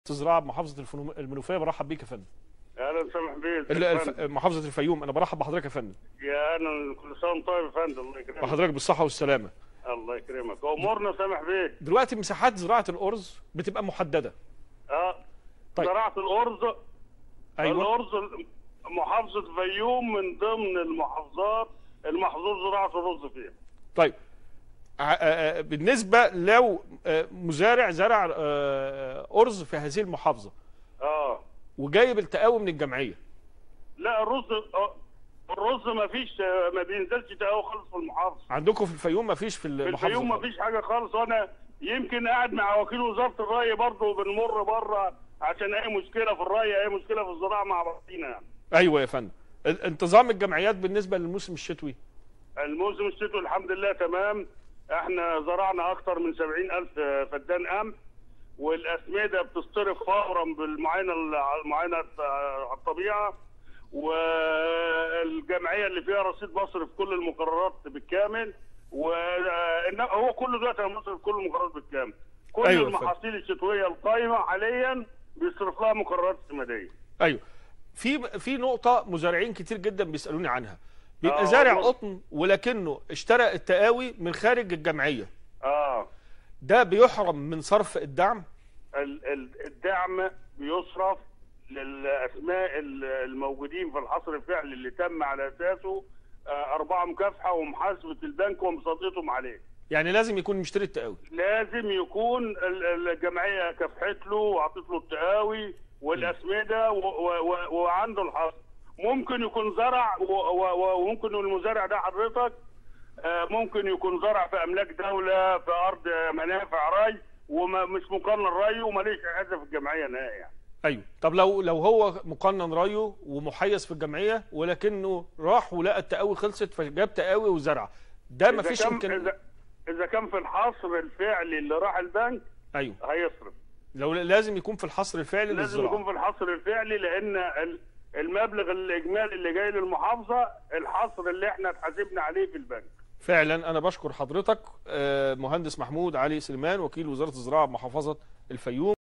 الزراعه بمحافظه الفنو- المنوفيه برحب بيك يا فندم اهلا سامح بيه ال- الف- محافظه الفيوم انا برحب بحضرتك يا فندم يا انا كل سنه وأنت طيب يا فندم الله يكرمك وحضرتك بالصحه والسلامه الله يكرمك امورنا سامح بيه دلوقتي مساحات زراعه الارز بتبقى محدده اه طيب. زراعه الارز ايوه الارز محافظه الفيوم من ضمن المحافظات المحظور زراعه الرز فيها طيب ع- آه، آه، بالنسبه لو آه، مزارع زرع آه، ارز في هذه المحافظه اه وجايب التقاوي من الجمعيه لا الرز آه، الرز ما فيش ما بينزلش تقاوي خالص في المحافظه عندكم في الفيوم ما فيش في في المحافظه الفيوم ما خالص. فيش حاجه خالص وانا يمكن قاعد مع وكيل وزاره الري برضه بنمر بره عشان اي مشكله في الري اي مشكله في الزراعه مع بعضينا يعني ايوه يا فندم ال- انتظام الجمعيات بالنسبه للموسم الشتوي الموسم الشتوي الحمد لله تمام احنا زرعنا اكتر من 70 الف فدان قمح والاسمده بتصطرف فورا بالمعاينه المعاينه على الطبيعه والجمعيه اللي فيها رصيد مصرف كل المقررات بالكامل وهو كله دلوقتي مصرف كل المقررات بالكامل كل أيوة، أيوة المحاصيل الشتويه القايمه حاليا بيصرف لها مقررات سماديه ايوه في في نقطه مزارعين كتير جدا بيسالوني عنها بيبقى آه، زارع والله. قطن ولكنه اشترى التقاوي من خارج الجمعيه اه ده بيحرم من صرف الدعم ال- ال- الدعم بيصرف للاسماء ال- الموجودين في الحصر الفعلي اللي تم على اساسه آه، اربعه مكافحه ومحاسبه البنك ومصادقتهم عليه يعني لازم يكون مشتري التقاوي لازم يكون ال- الجمعيه كافحت له وعطت له التقاوي والاسمده و- و- و- وعنده الحصر ممكن يكون زرع و- و- و- وممكن المزارع ده حضرتك آه، ممكن يكون زرع في املاك دوله في ارض منافع ري ومش مقنن ري وماليش حاجه في الجمعيه نهائي يعني. ايوه طب لو لو هو مقنن رايه ومحيز في الجمعيه ولكنه راح ولقى التقاوي خلصت فجاب تقاوي وزرع ده إذا مفيش كان يمكن اذا اذا كان في الحصر الفعلي اللي راح البنك ايوه هيصرف لو لازم يكون في الحصر الفعلي لازم يكون للزراعه في الحصر الفعلي لان ال- المبلغ الاجمالي اللي جاي للمحافظه الحصر اللي احنا اتحاسبنا عليه في البنك فعلا انا بشكر حضرتك آه، مهندس محمود علي سليمان وكيل وزاره الزراعه بمحافظه الفيوم